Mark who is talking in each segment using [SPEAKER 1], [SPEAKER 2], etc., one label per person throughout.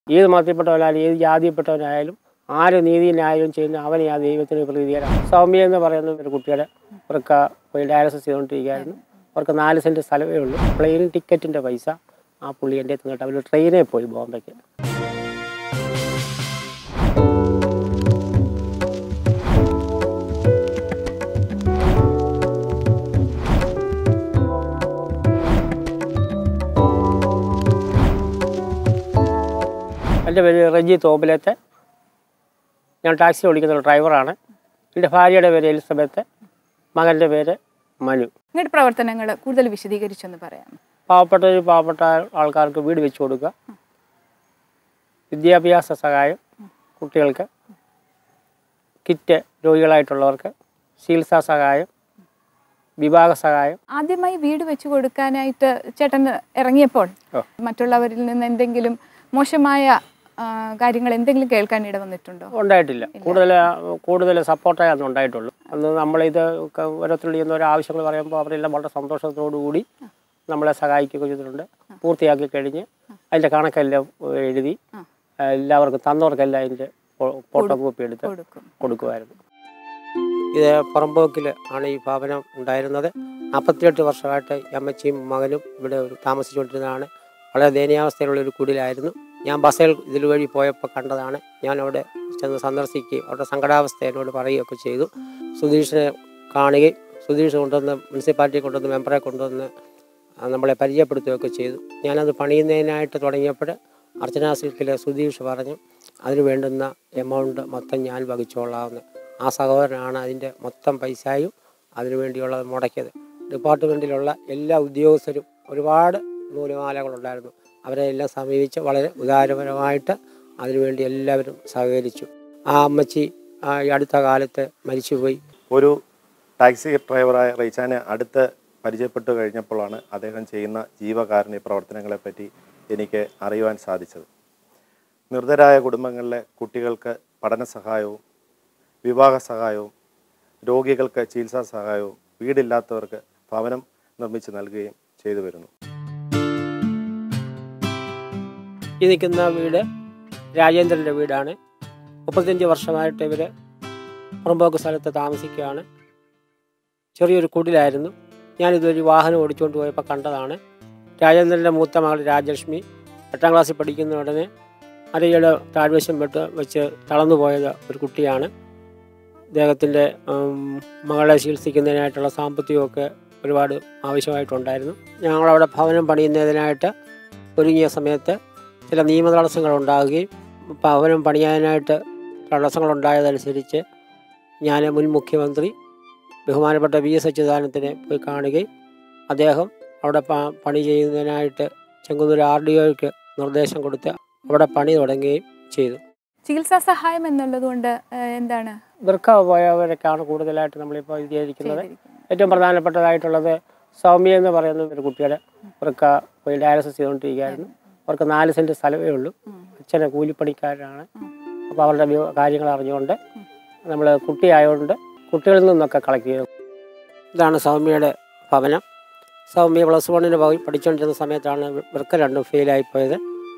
[SPEAKER 1] ഏത് മതത്തിൽപ്പെട്ടവനായാലും ഏത് ജാതിയിൽപ്പെട്ടവനായാലും ആര് നീതി ന്യായം ചെയ്യുന്ന അവനെ ആ ദൈവത്തിന് പ്രീതികരാണ് സൗമ്യ എന്ന് പറയുന്ന ഒരു കുട്ടിയുടെ അവർക്ക് പോയി ഡയാലിസിസ് ചെയ്തുകൊണ്ടിരിക്കുകയായിരുന്നു അവർക്ക് നാല് സെൻറ്റ് സ്ഥലമേ ഉള്ളൂ പ്ലെയിൻ ടിക്കറ്റിൻ്റെ പൈസ ആ പുള്ളി എൻ്റെ അടുത്ത് അവർ ട്രെയിനിൽ പോയി ബോംബെക്ക് എൻ്റെ പേര് റജി തോപ്പിലത്തെ ഞാൻ ടാക്സി ഓടിക്കുന്ന ഒരു ഡ്രൈവറാണ് എൻ്റെ ഭാര്യയുടെ പേര് എലിസബത്ത് മകൻ്റെ പേര് മനു
[SPEAKER 2] നിങ്ങളുടെ പ്രവർത്തനങ്ങൾ കൂടുതൽ വിശദീകരിച്ചൊന്ന് പറയാം
[SPEAKER 1] പാവപ്പെട്ട ഒരു പാവപ്പെട്ട ആൾക്കാർക്ക് വീട് വെച്ച് കൊടുക്കുക വിദ്യാഭ്യാസ സഹായം കുട്ടികൾക്ക് കിറ്റ് രോഗികളായിട്ടുള്ളവർക്ക് ചികിത്സാ സഹായം വിവാഹ സഹായം
[SPEAKER 2] ആദ്യമായി വീട് വെച്ച് കൊടുക്കാനായിട്ട് ചേട്ടൻ ഇറങ്ങിയപ്പോൾ
[SPEAKER 1] ഓ.
[SPEAKER 2] മറ്റുള്ളവരിൽ നിന്ന് എന്തെങ്കിലും മോശമായ ആ, കാര്യങ്ങൾ എന്തെങ്കിലും കേൾക്കാൻ ഇട വന്നിട്ടുണ്ടോ
[SPEAKER 1] ഉണ്ടായിട്ടില്ല കൂടുതൽ കൂടുതൽ സപ്പോർട്ടേ അന്ന് ഉണ്ടായിട്ടുള്ളൂ അന്ന് നമ്മളിത് ഒക്കെ ഓരോരുത്തരുടെ ചെയ്യുന്ന ഓരോ ആവശ്യങ്ങൾ പറയുമ്പോൾ അവരെല്ലാം വളരെ സന്തോഷത്തോടു കൂടി നമ്മളെ സഹായിക്കുകയൊക്കെ ചെയ്തിട്ടുണ്ട് പൂർത്തിയാക്കി കഴിഞ്ഞ് അതിൻ്റെ കണക്കെല്ലാം എഴുതി എല്ലാവർക്കും തന്നവർക്കെല്ലാം അതിൻ്റെ ഫോട്ടോ കോപ്പി എടുത്ത്
[SPEAKER 2] കൊടുക്കും
[SPEAKER 1] കൊടുക്കുമായിരുന്നു ഇത് പുറമ്പോക്കിൽ ആണ് ഈ ഭവനം ഉണ്ടായിരുന്നത് നാൽപ്പത്തിയെട്ട് വർഷമായിട്ട് ഈ അമ്മച്ചിയും മകനും ഇവിടെ ഒരു താമസിച്ചുകൊണ്ടിരുന്നതാണ് വളരെ ദയനീയാവസ്ഥയിലുള്ള ഒരു കുടിലായിരുന്നു ഞാൻ ബസ്സിൽ ഇതിൽ വഴി പോയപ്പോൾ കണ്ടതാണ് ഞാൻ അവിടെ ചെന്ന് സന്ദർശിക്കുകയും അവരുടെ സങ്കടാവസ്ഥ എന്നോട് പറയുകയൊക്കെ ചെയ്തു സുധീഷിനെ കാണുകയും സുധീഷ് കൊണ്ടുവന്ന് മുനിസിപ്പാലിറ്റി കൊണ്ടുവന്ന് മെമ്പറെ കൊണ്ടുവന്ന് ആ, നമ്മളെ പരിചയപ്പെടുത്തുകയൊക്കെ ചെയ്തു ഞാനത് പണിയുന്നതിനായിട്ട് തുടങ്ങിയപ്പോൾ അർച്ചന സിൽക്കിലെ സുധീഷ് പറഞ്ഞു അതിന് വേണ്ടുന്ന എമൗണ്ട് മൊത്തം ഞാൻ വഹിച്ചോളാമെന്ന് ആ സഹോദരനാണ് അതിൻ്റെ മൊത്തം പൈസയും അതിനു വേണ്ടിയുള്ളത് മുടക്കിയത് ഡിപ്പാർട്ട്മെൻറ്റിലുള്ള എല്ലാ ഉദ്യോഗസ്ഥരും ഒരുപാട് നൂലുമാലകളുണ്ടായിരുന്നു അവരെ എല്ലാം സമീപിച്ച് വളരെ ഉദാരപരമായിട്ട് അതിനുവേണ്ടി എല്ലാവരും സഹകരിച്ചു ആ അമ്മച്ചി ആ ഈ അടുത്ത കാലത്ത് മരിച്ചുപോയി
[SPEAKER 3] ഒരു ടാക്സി ഡ്രൈവറായ റൈച്ചാനെ അടുത്ത് പരിചയപ്പെട്ടു കഴിഞ്ഞപ്പോഴാണ് അദ്ദേഹം ചെയ്യുന്ന ജീവകാരുണ്യ പ്രവർത്തനങ്ങളെപ്പറ്റി എനിക്ക് അറിയുവാൻ സാധിച്ചത് നിർദ്ധരായ കുടുംബങ്ങളിലെ കുട്ടികൾക്ക് പഠന സഹായവും വിവാഹ സഹായവും രോഗികൾക്ക് ചികിത്സാ സഹായവും വീടില്ലാത്തവർക്ക് ഭവനം നിർമ്മിച്ച് നൽകുകയും ചെയ്തു വരുന്നു
[SPEAKER 1] ഈ നിൽക്കുന്ന വീട് രാജേന്ദ്രൻ്റെ വീടാണ് മുപ്പത്തഞ്ച് വർഷമായിട്ട് ഇവർ പുറമ്പോക്ക് സ്ഥലത്ത് താമസിക്കുകയാണ് ചെറിയൊരു കുടിലായിരുന്നു ഞാനിതൊരു വാഹനം ഓടിച്ചുകൊണ്ട് പോയപ്പോൾ കണ്ടതാണ് രാജേന്ദ്രൻ്റെ മൂത്ത മകൾ രാജലക്ഷ്മി എട്ടാം ക്ലാസ്സിൽ പഠിക്കുന്ന ഉടനെ അരയുടെ താഴ്വശം വിട്ട് വെച്ച് തളർന്നു പോയത് ഒരു കുട്ടിയാണ് അദ്ദേഹത്തിൻ്റെ മകളെ ചികിത്സിക്കുന്നതിനായിട്ടുള്ള സാമ്പത്തികമൊക്കെ ഒരുപാട് ആവശ്യമായിട്ടുണ്ടായിരുന്നു ഞങ്ങളവിടെ ഭവനം പണിയുന്നതിനായിട്ട് ഒരുങ്ങിയ സമയത്ത് ചില നിയമ തടസ്സങ്ങൾ ഉണ്ടാകുകയും ഭവനം പണിയാനായിട്ട് തടസ്സങ്ങളുണ്ടായതനുസരിച്ച് ഞാൻ മുൻ മുഖ്യമന്ത്രി ബഹുമാനപ്പെട്ട വി എസ് അച്യുതാനന്ദനെ പോയി കാണുകയും അദ്ദേഹം അവിടെ പ- പണി ചെയ്യുന്നതിനായിട്ട് ചെങ്കുന്നൂർ ആർ ഡി ഒക്ക് നിർദ്ദേശം കൊടുത്ത് അവിടെ പണി തുടങ്ങുകയും ചെയ്തു
[SPEAKER 2] ചികിത്സാ സഹായം എന്നുള്ളത് കൊണ്ട് എന്താണ്
[SPEAKER 1] വൃക്ക പോയവരൊക്കെയാണ് കൂടുതലായിട്ട് നമ്മളിപ്പോൾ വിചാരിക്കുന്നത്
[SPEAKER 2] ചെയ്തിരിക്കുന്നത്?
[SPEAKER 1] ഏറ്റവും പ്രധാനപ്പെട്ടതായിട്ടുള്ളത് സൗമ്യ എന്ന് പറയുന്ന ഒരു കുട്ടിയുടെ വൃക്ക പോയി ഡയാലിസിസ് ചെയ്തുകൊണ്ടിരിക്കുകയായിരുന്നു അവർക്ക് നാല് സെൻറ്റ് സ്ഥലമേ ഉള്ളൂ അച്ഛനെ കൂലിപ്പണിക്കാരാണ് അപ്പോൾ അവരുടെ വ്യ- കാര്യങ്ങൾ അറിഞ്ഞുകൊണ്ട് നമ്മൾ കുട്ടിയായതുകൊണ്ട് കുട്ടികളിൽ നിന്നൊക്കെ കളക്ട് ചെയ്തു ഇതാണ് സൗമ്യയുടെ ഭവനം സൗമ്യ പ്ലസ് വണ്ണിന് പോയി പഠിച്ചുകൊണ്ടിരുന്ന സമയത്താണ് വൃക്ക രണ്ടും ഫെയിലായിപ്പോയത്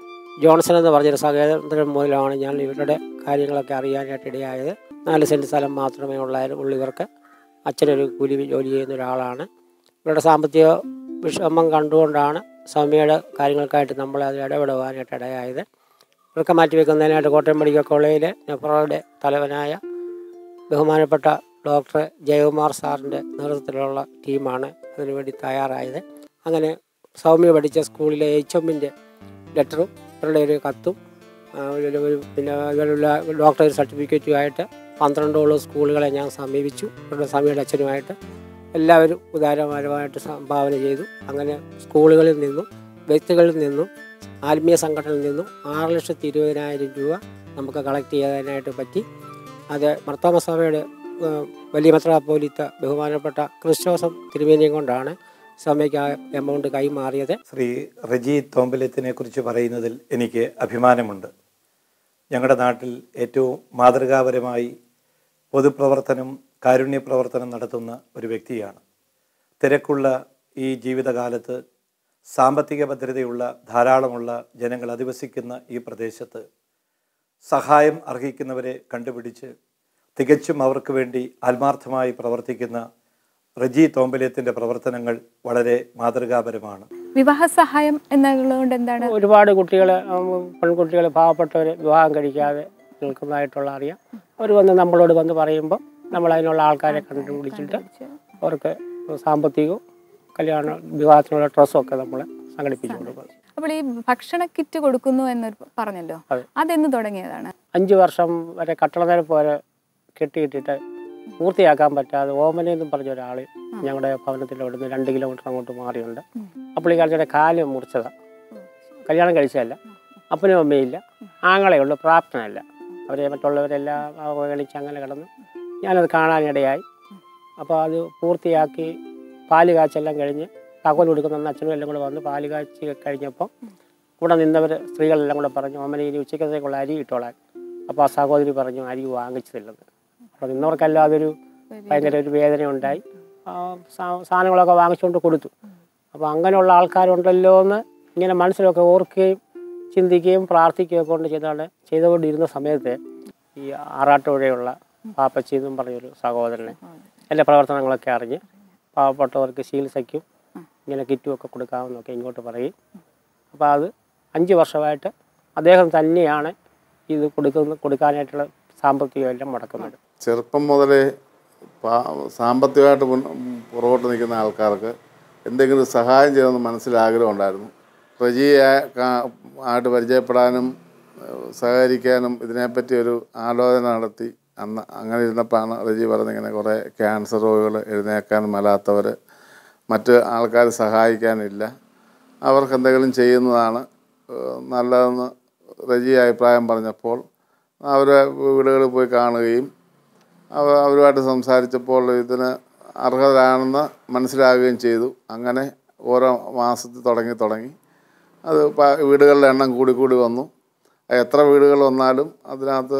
[SPEAKER 1] ജോൺസൺ എന്ന് പറഞ്ഞൊരു സഹോദരൻ മൂലമാണ് ഞാൻ ഇവരുടെ കാര്യങ്ങളൊക്കെ അറിയാനായിട്ട് ഇടയായത് നാല് സെൻറ്റ് സ്ഥലം മാത്രമേ ഉള്ളായിരുന്നു ഉള്ളൂ ഇവർക്ക് അച്ഛനൊരു കൂലി ജോലി ചെയ്യുന്ന ഒരാളാണ് ഇവരുടെ സാമ്പത്തിക വിഷമം കണ്ടുകൊണ്ടാണ് സൗമ്യയുടെ കാര്യങ്ങൾക്കായിട്ട് നമ്മൾ അതിൽ ഇടപെടുവാനായിട്ട് ഇടയായത് ഇവർക്ക് മാറ്റിവെക്കുന്നതിനായിട്ട് കോട്ടയം മെഡിക്കൽ കോളേജിലെ നെഫ്രോയുടെ തലവനായ ബഹുമാനപ്പെട്ട ഡോക്ടർ ജയകുമാർ സാറിൻ്റെ നേതൃത്വത്തിലുള്ള ടീമാണ് അതിനുവേണ്ടി തയ്യാറായത് അങ്ങനെ സൗമ്യ പഠിച്ച സ്കൂളിലെ എച്ച് എമ്മിൻ്റെ ലെറ്ററും ഇവരുടെ ഒരു കത്തും ആ, ഒരു- ഒരു പിന്നെ ഇവരുടെ ഡോക്ടർ സർട്ടിഫിക്കറ്റുമായിട്ട് പന്ത്രണ്ടോളം സ്കൂളുകളെ ഞാൻ സമീപിച്ചു ഇവരുടെ സമീപയുടെ അച്ഛനുമായിട്ട് എല്ലാവരും ഉദാരപരമായിട്ട് സംഭാവന ചെയ്തു അങ്ങനെ സ്കൂളുകളിൽ നിന്നും വ്യക്തികളിൽ നിന്നും ആത്മീയ സംഘടനയിൽ നിന്നും ആറ് ലക്ഷത്തി ഇരുപതിനായിരം രൂപ നമുക്ക് കളക്ട് ചെയ്യാനായിട്ട് പറ്റി അത് മർത്തോമ സഭയുടെ ആ, വലിയ മെത്രാപ്പോലിത്ത ബഹുമാനപ്പെട്ട ക്രിസ്തോസം തിരുമേനിയും കൊണ്ടാണ് സഭയ്ക്ക് ആ എമൗണ്ട് കൈമാറിയത്
[SPEAKER 4] ശ്രീ റജി തോമ്പലത്തിനെ കുറിച്ച് പറയുന്നതിൽ എനിക്ക് അഭിമാനമുണ്ട് ഞങ്ങളുടെ നാട്ടിൽ ഏറ്റവും മാതൃകാപരമായി പൊതുപ്രവർത്തനം കാരുണ്യ പ്രവർത്തനം നടത്തുന്ന ഒരു വ്യക്തിയാണ് തിരക്കുള്ള ഈ ജീവിതകാലത്ത് സാമ്പത്തിക ഭദ്രതയുള്ള ധാരാളമുള്ള ജനങ്ങൾ അധിവസിക്കുന്ന ഈ പ്രദേശത്ത് സഹായം അർഹിക്കുന്നവരെ കണ്ടുപിടിച്ച് തികച്ചും അവർക്ക് വേണ്ടി ആത്മാർത്ഥമായി പ്രവർത്തിക്കുന്ന റജി തോമ്പലേത്തിൻ്റെ പ്രവർത്തനങ്ങൾ വളരെ മാതൃകാപരമാണ്
[SPEAKER 2] വിവാഹ സഹായം എന്നുള്ളതുകൊണ്ട് എന്താണ്
[SPEAKER 1] ഒരുപാട് കുട്ടികൾ പെൺകുട്ടികൾ പാവപ്പെട്ടവർ വിവാഹം കഴിക്കാതെ നിൽക്കുന്നതായിട്ടുള്ള അറിയാം അവർ വന്ന് നമ്മളോട് വന്ന് പറയുമ്പോൾ നമ്മൾ അതിനുള്ള ആൾക്കാരെ കണ്ടുപിടിച്ചിട്ട് അവർക്ക് സാമ്പത്തികവും കല്യാണ വിവാഹത്തിനുള്ള ഡ്രസ്സും ഒക്കെ നമ്മൾ സംഘടിപ്പിച്ചു കൊടുക്കും
[SPEAKER 2] അപ്പോൾ ഈ ഭക്ഷണ കിറ്റ് കൊടുക്കുന്നു എന്ന് പറഞ്ഞല്ലോ
[SPEAKER 1] അതെ.
[SPEAKER 2] അതെന്ന് തുടങ്ങിയതാണ്
[SPEAKER 1] അഞ്ച് വർഷം വരെ കട്ടളനിരപ്പ് വരെ കെട്ടിയിട്ടിട്ട് പൂർത്തിയാക്കാൻ പറ്റാതെ ഓമനെന്നും പറഞ്ഞ ഒരാൾ ഞങ്ങളുടെ ഭവനത്തിൻ്റെ അവിടുന്ന് രണ്ട് കിലോമീറ്റർ അങ്ങോട്ട് മാറിയുണ്ട് അപ്പോൾ ഈ കാലത്തെ കാല് മുറിച്ചതാണ് കല്യാണം കഴിച്ചതല്ല അപ്പനും അമ്മയില്ല ആങ്ങളെ ഉള്ളു പ്രാപ്തനല്ല അവരെ മറ്റുള്ളവരെല്ലാം അവഗണിച്ച് അങ്ങനെ കിടന്നു ഞാനത് കാണാനിടയായി അപ്പോൾ അത് പൂർത്തിയാക്കി പാല് കാച്ചെല്ലാം കഴിഞ്ഞ് താക്കോൽ കൊടുക്കുന്ന അച്ഛനും എല്ലാം കൂടെ വന്ന് പാല് കാച്ചി കഴിഞ്ഞപ്പോൾ കൂടെ നിന്നവർ സ്ത്രീകളെല്ലാം കൂടെ പറഞ്ഞു ഓമന ഇനി ഉച്ചക്കത്തേക്കുള്ള അരി ഇട്ടോളാൻ അപ്പോൾ ആ സഹോദരി പറഞ്ഞു അരി വാങ്ങിച്ചതില്ലെന്ന് അപ്പോൾ നിന്നവർക്കെല്ലാം അതൊരു ഭയങ്കര ഒരു വേദന ഉണ്ടായി ആ, സാ- സാധനങ്ങളൊക്കെ വാങ്ങിച്ചുകൊണ്ട് കൊടുത്തു അപ്പോൾ അങ്ങനെയുള്ള ആൾക്കാരുണ്ടല്ലോ എന്ന് ഇങ്ങനെ മനസ്സിലൊക്കെ ഓർക്കുകയും ചിന്തിക്കുകയും പ്രാർത്ഥിക്കുകയും ഒക്കെ കൊണ്ട് ചെയ്താണ് ചെയ്തുകൊണ്ടിരുന്ന സമയത്ത് ഈ ആറാട്ടുപുഴയുള്ള പാപ്പച്ചി എന്നും പറഞ്ഞൊരു സഹോദരനെ എൻ്റെ പ്രവർത്തനങ്ങളൊക്കെ അറിഞ്ഞ് പാവപ്പെട്ടവർക്ക് ചികിത്സയ്ക്കും ഇങ്ങനെ കിറ്റും ഒക്കെ കൊടുക്കാമെന്നൊക്കെ ഇങ്ങോട്ട് പറയും അപ്പോൾ അത് അഞ്ച് വർഷമായിട്ട് അദ്ദേഹം തന്നെയാണ് ഇത് കൊടുക്കുന്ന കൊടുക്കാനായിട്ടുള്ള സാമ്പത്തികം എല്ലാം മുടക്കുന്നത്
[SPEAKER 5] ചെറുപ്പം മുതലേ പാ- സാമ്പത്തികമായിട്ട് മുൻ പുറകോട്ട് നിൽക്കുന്ന ആൾക്കാർക്ക് എന്തെങ്കിലും സഹായം ചെയ്യണമെന്ന് മനസ്സിൽ ആഗ്രഹം ഉണ്ടായിരുന്നു റജിയെ കാ- ആയിട്ട് പരിചയപ്പെടാനും ഏഹ്, സഹകരിക്കാനും ഇതിനെപ്പറ്റി ഒരു ആലോചന നടത്തി അന്ന് അങ്ങനെ ഇരുന്നപ്പോഴാണ് റജി പറഞ്ഞിങ്ങനെ കുറേ ക്യാൻസർ രോഗികൾ എഴുന്നേക്കാൻ മേലാത്തവർ മറ്റ് ആൾക്കാർ സഹായിക്കാനില്ല അവർക്ക് എന്തെങ്കിലും ചെയ്യുന്നതാണ് ഏഹ്, നല്ലതെന്ന് റജി അഭിപ്രായം പറഞ്ഞപ്പോൾ അവരെ വീടുകളിൽ പോയി കാണുകയും അവ അവരുമായിട്ട് സംസാരിച്ചപ്പോൾ ഇതിന് അർഹരാണെന്ന് മനസ്സിലാകുകയും ചെയ്തു അങ്ങനെ ഓരോ മാസത്തിൽ തുടങ്ങി തുടങ്ങി അത് പ- വീടുകളുടെ എണ്ണം കൂടി കൂടി വന്നു എത്ര വീടുകൾ വന്നാലും അതിനകത്ത്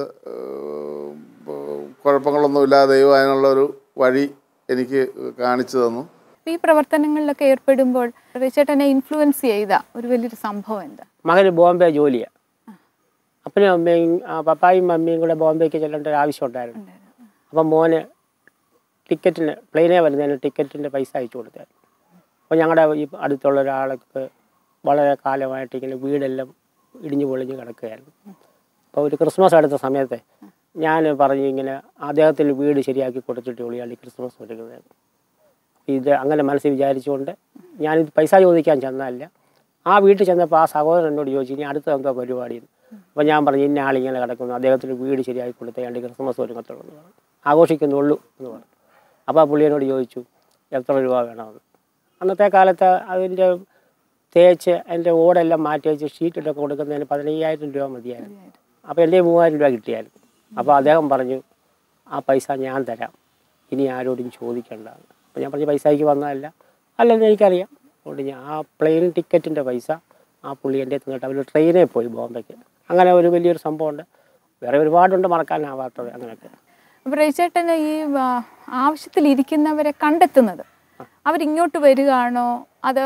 [SPEAKER 5] ഏഹ്, കുഴപ്പങ്ങളൊന്നുമില്ലാതെ ദൈവം അതിനുള്ളൊരു വഴി എനിക്ക് കാണിച്ചു തന്നു
[SPEAKER 2] ഈ പ്രവർത്തനങ്ങളിലൊക്കെ ഏർപ്പെടുമ്പോൾ ചേട്ടനെ ഇൻഫ്ലുവൻസ് ചെയ്ത ഒരു വലിയൊരു സംഭവം എന്താ
[SPEAKER 1] മകന് ബോംബെ ജോലിയാണ് അപ്പനും അമ്മയും ആ, പപ്പായും മമ്മിയും കൂടെ ബോംബെക്ക് ചെല്ലേണ്ട ഒരു ആവശ്യം ഉണ്ടായിരുന്നു അപ്പം മോന് ടിക്കറ്റിന് പ്ലെയിനെ വരുന്നതിന് ടിക്കറ്റിൻ്റെ പൈസ അയച്ചു കൊടുത്തായിരുന്നു അപ്പോൾ ഞങ്ങളുടെ ഈ അടുത്തുള്ള ഒരാൾക്ക് വളരെ കാലമായിട്ട് ഇങ്ങനെ വീടെല്ലാം ഇടിഞ്ഞു പൊളിഞ്ഞ് കിടക്കുകയായിരുന്നു അപ്പോൾ ഒരു ക്രിസ്മസ് അടുത്ത സമയത്ത് ഞാൻ പറഞ്ഞു ഇങ്ങനെ അദ്ദേഹത്തിന് വീട് ശരിയാക്കി കൊടുത്തിട്ട് ഉള്ളിയാളി ക്രിസ്മസ് ഒരുക്കുന്നത് ഇത് അങ്ങനെ മനസ്സിൽ വിചാരിച്ചുകൊണ്ട് ഞാനിത് പൈസ ചോദിക്കാൻ ചെന്നതല്ല ആ വീട്ടിൽ ചെന്നപ്പോൾ ആ സഹോദരൻ എന്നോട് ചോദിച്ചു ഇനി അടുത്ത എന്തോ പരിപാടി അപ്പോൾ ഞാൻ പറഞ്ഞു ഇന്ന ആളിങ്ങനെ കിടക്കുന്നു അദ്ദേഹത്തിന് വീട് ശരിയാക്കി കൊടുത്തേണ്ടി ക്രിസ്മസ് ഒരുങ്ങത്തുള്ളൂ എന്ന് പറഞ്ഞു ആഘോഷിക്കുന്നുള്ളൂ എന്ന് പറഞ്ഞു അപ്പോൾ ആ പുള്ളി എന്നോട് ചോദിച്ചു എത്ര രൂപ വേണമെന്ന് അന്നത്തെ കാലത്ത് അതിൻ്റെ തേച്ച് അതിൻ്റെ ഓടെല്ലാം മാറ്റി വെച്ച് ഷീറ്റിട്ടൊക്കെ കൊടുക്കുന്നതിന് പതിനയ്യായിരം രൂപ മതിയായിരുന്നു അപ്പോൾ എൻ്റെ മൂവായിരം രൂപ കിട്ടിയായിരുന്നു അപ്പോൾ അദ്ദേഹം പറഞ്ഞു ആ പൈസ ഞാൻ തരാം ഇനി ആരോടും ചോദിക്കണ്ടെന്ന് അപ്പോൾ ഞാൻ പറഞ്ഞു പൈസയ്ക്ക് വന്നതല്ല അല്ലെന്ന് എനിക്കറിയാം അതുകൊണ്ട് ഞാൻ ആ പ്ലെയിൻ ടിക്കറ്റിൻ്റെ പൈസ ആ പുള്ളി എൻ്റെ തന്നിട്ട് അവർ ട്രെയിനിൽ പോയി ബോംബെക്ക് അങ്ങനെ ഒരു വലിയൊരു സംഭവമുണ്ട് വേറെ ഒരുപാടുണ്ട് മറക്കാനാവാത്തത് അങ്ങനെയൊക്കെ
[SPEAKER 2] അപ്പോൾ ചേട്ടന് ഈ ആ, ആവശ്യത്തിലിരിക്കുന്നവരെ കണ്ടെത്തുന്നത് അവരിങ്ങോട്ട് വരികയാണോ അതോ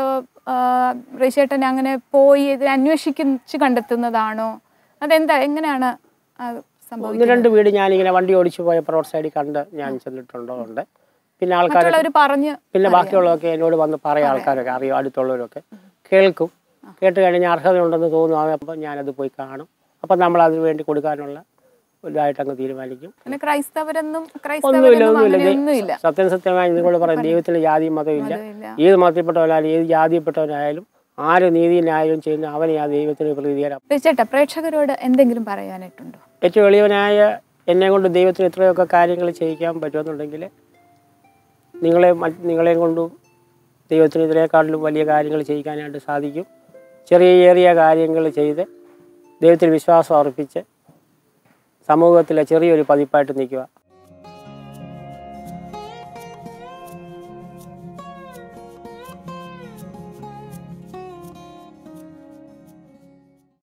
[SPEAKER 2] ചേട്ടൻ അങ്ങനെ പോയി ഇത് അന്വേഷിച്ച് കണ്ടെത്തുന്നതാണോ അതെന്താ എങ്ങനെയാണ് അത്
[SPEAKER 1] ഒന്ന്
[SPEAKER 2] സംഭവിക്കുന്നത്
[SPEAKER 1] രണ്ട് വീട് ഞാനിങ്ങനെ വണ്ടി ഓടിച്ചു പോയപ്പോൾ റോഡ് സൈഡിൽ കണ്ട് ഞാൻ ചെന്നിട്ടുണ്ടോ ഉണ്ട് പിന്നെ ആൾക്കാർ
[SPEAKER 2] മറ്റുള്ളവർ പറഞ്ഞ്
[SPEAKER 1] പിന്നെ ബാക്കിയുള്ളതൊക്കെ എന്നോട് വന്ന് പറയാം ആൾക്കാരൊക്കെ അറിയും അടുത്തുള്ളവരൊക്കെ കേൾക്കും കേട്ട് കഴിഞ്ഞാൽ അർഹതയുണ്ടെന്ന് തോന്നുമ്പോൾ ഞാനത് പോയി കാണും അപ്പം നമ്മൾ അതിന് വേണ്ടി കൊടുക്കാനുള്ള ഇതായിട്ട് അങ്ങ് തീരുമാനിക്കും
[SPEAKER 2] പിന്നെ ക്രൈസ്തവരെന്നും
[SPEAKER 1] ഒന്നുമില്ല
[SPEAKER 2] ക്രൈസ്തവരെന്നും
[SPEAKER 1] ഒന്നുമില്ല
[SPEAKER 2] അങ്ങനെയൊന്നുമില്ല
[SPEAKER 1] സത്യം സത്യമായി നിങ്ങളോട് പറയും ദൈവത്തിന് ജാതി മതമില്ല
[SPEAKER 2] മതമില്ല.
[SPEAKER 1] ഏത് മതത്തിൽപ്പെട്ടവനായാലും ഏത് ജാതിയിൽപ്പെട്ടവനായാലും ആര് നീതി ന്യായവും ചെയ്യുന്ന അവനെ ആ ദൈവത്തിന് പ്രീതികരം
[SPEAKER 2] ചേട്ടാ പ്രേക്ഷകരോട് എന്തെങ്കിലും പറയാനായിട്ടുണ്ടോ
[SPEAKER 1] ഏറ്റവും എളിയവനായ എന്നെ കൊണ്ട് ദൈവത്തിന് ഇത്രയൊക്കെ കാര്യങ്ങൾ ചെയ്യിക്കാൻ പറ്റുമെന്നുണ്ടെങ്കിൽ നിങ്ങളെ മറ്റ് നിങ്ങളെയും കൊണ്ടും ദൈവത്തിന് ഇതിനേക്കാളിലും വലിയ കാര്യങ്ങൾ ചെയ്യിക്കാനായിട്ട് സാധിക്കും ചെറിയ ചെറിയ കാര്യങ്ങൾ ചെയ്ത് ദൈവത്തിന് വിശ്വാസം അർപ്പിച്ച് സമൂഹത്തിലെ ചെറിയൊരു പതിപ്പായിട്ട് നിൽക്കുക